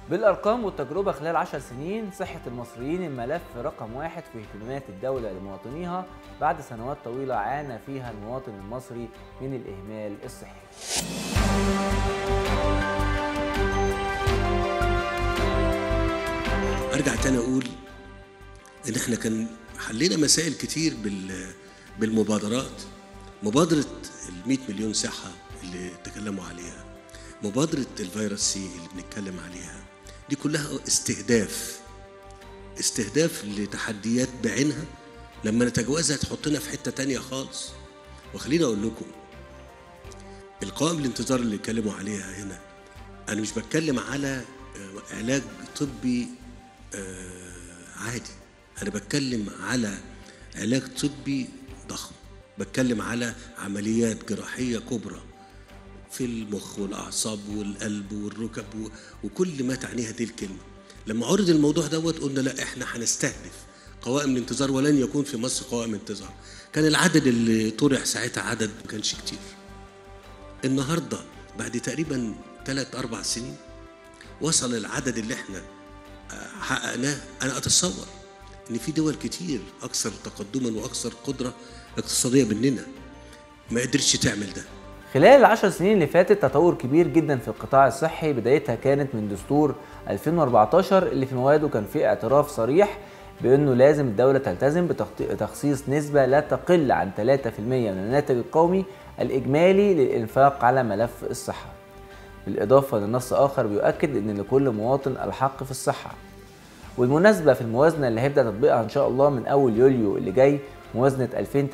بالأرقام والتجربة خلال عشر سنين صحة المصريين الملف رقم واحد في اهتمامات الدولة لمواطنيها بعد سنوات طويلة عانى فيها المواطن المصري من الإهمال الصحي ارجع تاني اقول ان احنا كان حلينا مسائل كتير بال بالمبادرات مبادرة ال 100 مليون صحة اللي تكلموا عليها مبادرة الفيروس سي اللي بنتكلم عليها دي كلها استهداف استهداف لتحديات بعينها لما نتجاوزها تحطنا في حتة تانية خالص وخليني أقول لكم القوائم الانتظار اللي اتكلموا عليها هنا أنا مش بتكلم على آه، علاج طبي آه، عادي أنا بتكلم على علاج طبي ضخم بتكلم على عمليات جراحية كبرى في المخ والأعصاب والقلب والركب و- وكل ما تعنيها دي الكلمة لما عرض الموضوع دوت قلنا لا احنا هنستهدف قوائم الانتظار ولن يكون في مصر قوائم انتظار كان العدد اللي طرح ساعتها عدد ما كانش كتير النهارده بعد تقريبا ثلاث اربع سنين وصل العدد اللي احنا آه، حققناه انا اتصور ان في دول كتير اكثر تقدما واكثر قدره اقتصاديه مننا ما قدرتش تعمل ده خلال العشر سنين اللي فاتت تطور كبير جدا في القطاع الصحي بدايتها كانت من دستور 2014 اللي في مواده كان فيه اعتراف صريح بانه لازم الدولة تلتزم بتخصيص نسبة لا تقل عن 3% من الناتج القومي الاجمالي للانفاق على ملف الصحة. بالاضافة لنص اخر بيؤكد ان لكل مواطن الحق في الصحة. والمناسبة في الموازنة اللي هيبدأ تطبيقها إن شاء الله من أول يوليو اللي جاي موازنة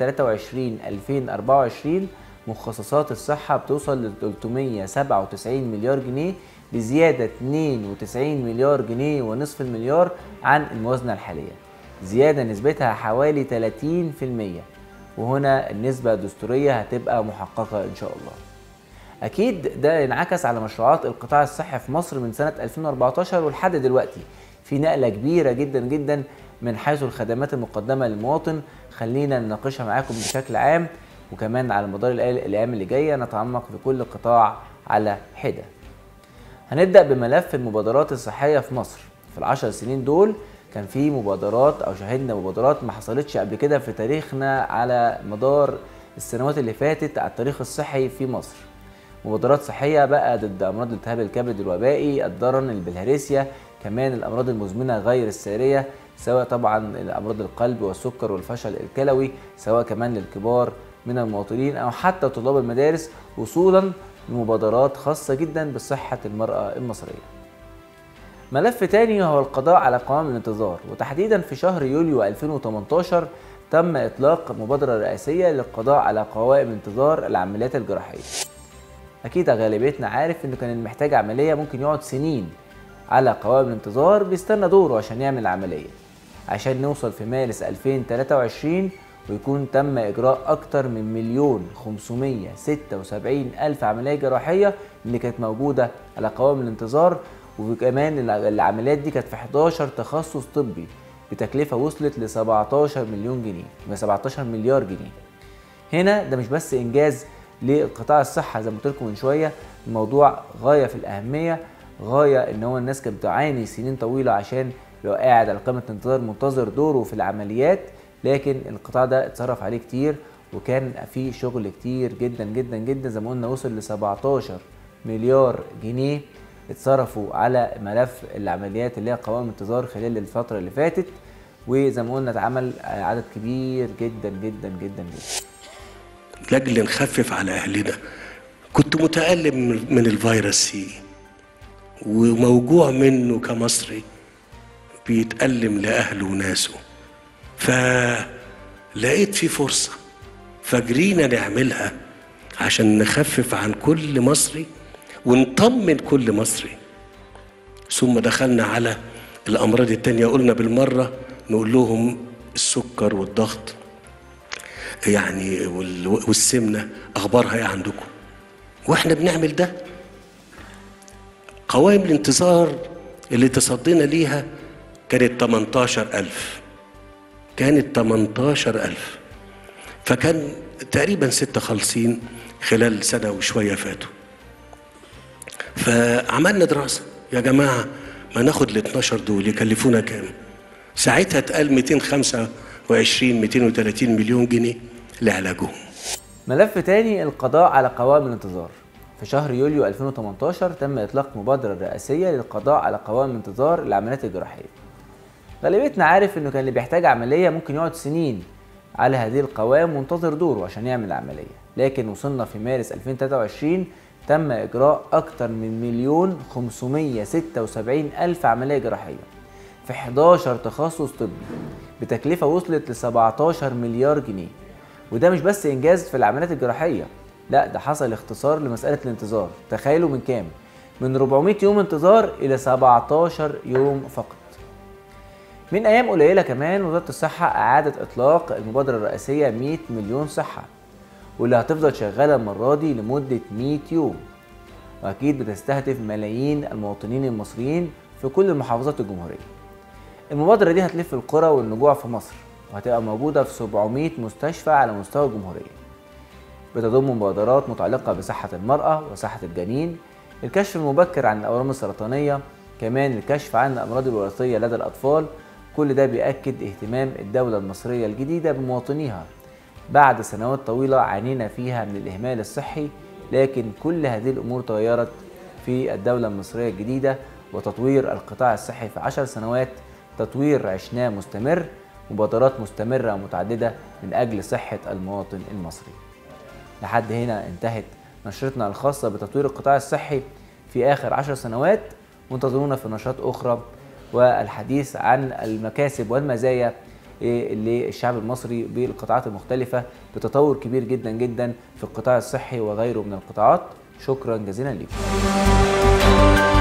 2023-2024 مخصصات الصحة بتوصل ل 397 مليار جنيه بزيادة 92 مليار جنيه ونصف المليار عن الموازنة الحالية زيادة نسبتها حوالي 30% وهنا النسبة الدستورية هتبقى محققة إن شاء الله اكيد ده انعكس على مشروعات القطاع الصحي في مصر من سنه 2014 ولحد دلوقتي في نقله كبيره جدا جدا من حيث الخدمات المقدمه للمواطن خلينا نناقشها معاكم بشكل عام وكمان على مدار الأي- الايام اللي جايه نتعمق في كل قطاع على حده هنبدا بملف المبادرات الصحيه في مصر في العشر سنين دول كان في مبادرات او شاهدنا مبادرات ما حصلتش قبل كده في تاريخنا على مدار السنوات اللي فاتت على التاريخ الصحي في مصر مبادرات صحيه بقى ضد امراض التهاب الكبد الوبائي الضرن البلهارسيا كمان الامراض المزمنه غير الساريه سواء طبعا امراض القلب والسكر والفشل الكلوي سواء كمان للكبار من المواطنين او حتى طلاب المدارس وصولا لمبادرات خاصه جدا بصحه المراه المصريه ملف تاني هو القضاء على قوائم الانتظار وتحديدا في شهر يوليو 2018 تم اطلاق مبادره رئاسيه للقضاء على قوائم انتظار العمليات الجراحيه اكيد غالبيتنا عارف انه كان المحتاج عمليه ممكن يقعد سنين على قوائم الانتظار بيستنى دوره عشان يعمل العمليه عشان نوصل في مارس 2023 ويكون تم اجراء اكتر من مليون 576 الف عمليه جراحيه اللي كانت موجوده على قوائم الانتظار وكمان الع- العمليات دي كانت في 11 تخصص طبي بتكلفه وصلت ل 17 مليون جنيه ب 17 مليار جنيه هنا ده مش بس انجاز لقطاع الصحه زي ما قلت لكم من شويه الموضوع غايه في الاهميه غايه ان هو الناس كانت بتعاني سنين طويله عشان يبقى قاعد على قائمه انتظار منتظر دوره في العمليات لكن القطاع ده اتصرف عليه كتير وكان فيه شغل كتير جدا جدا جدا زي ما قلنا وصل ل 17 مليار جنيه اتصرفوا على ملف العمليات اللي هي قوائم انتظار خلال الفتره اللي فاتت وزي ما قلنا اتعمل عدد كبير جدا جدا جدا جدا لاجل نخفف على اهلنا كنت متالم من الفيروس سي وموجوع منه كمصري بيتألم لأهله وناسه فلقيت في فرصة فجرينا نعملها عشان نخفف عن كل مصري ونطمن كل مصري ثم دخلنا على الأمراض التانية قلنا بالمرة نقول لهم السكر والضغط يعني وال- والسمنة أخبارها إيه عندكم وإحنا بنعمل ده قوائم الانتظار اللي تصدينا ليها كانت 18000 كانت 18000 فكان تقريبا ستة خالصين خلال سنة وشوية فاتوا فعملنا دراسة يا جماعة ما ناخد ال 12 دول يكلفونا كام ساعتها اتقال 225 230 مليون جنيه لعلاجهم ملف تاني القضاء على قوائم الانتظار في شهر يوليو 2018 تم إطلاق مبادرة رئاسية للقضاء على قوائم الانتظار للعمليات الجراحية غالبيتنا عارف إنه كان اللي بيحتاج عملية ممكن يقعد سنين على هذه القوائم منتظر دوره عشان يعمل العملية لكن وصلنا في مارس 2023 تم إجراء أكتر من مليون 576 ألف عملية جراحية في 11 تخصص طبي بتكلفة وصلت ل 17 مليار جنيه وده مش بس إنجاز في العمليات الجراحية لا ده حصل اختصار لمسألة الانتظار تخيلوا من كام من 400 يوم انتظار إلى 17 يوم فقط من أيام قليلة كمان وزارة الصحة أعادت إطلاق المبادرة الرئاسية 100 مليون صحة واللي هتفضل شغالة المرة دي لمدة 100 يوم وأكيد بتستهدف ملايين المواطنين المصريين في كل محافظات الجمهورية المبادرة دي هتلف القرى والنجوع في مصر وهتبقى موجودة في 700 مستشفى على مستوى الجمهورية بتضم مبادرات متعلقة بصحة المرأة وصحة الجنين الكشف المبكر عن الأورام السرطانية كمان الكشف عن الأمراض الوراثية لدى الأطفال كل ده بيأكد اهتمام الدولة المصرية الجديدة بمواطنيها بعد سنوات طويلة عانينا فيها من الإهمال الصحي لكن كل هذه الأمور تغيرت في الدولة المصرية الجديدة وتطوير القطاع الصحي في عشر سنوات تطوير عشناه مستمر مبادرات مستمرة ومتعددة من أجل صحة المواطن المصري لحد هنا انتهت نشرتنا الخاصة بتطوير القطاع الصحي في آخر عشر سنوات وانتظرونا في نشرات أخرى والحديث عن المكاسب والمزايا للشعب المصري بالقطاعات المختلفة بتطور كبير جدا جدا في القطاع الصحي وغيره من القطاعات شكرا جزيلا لكم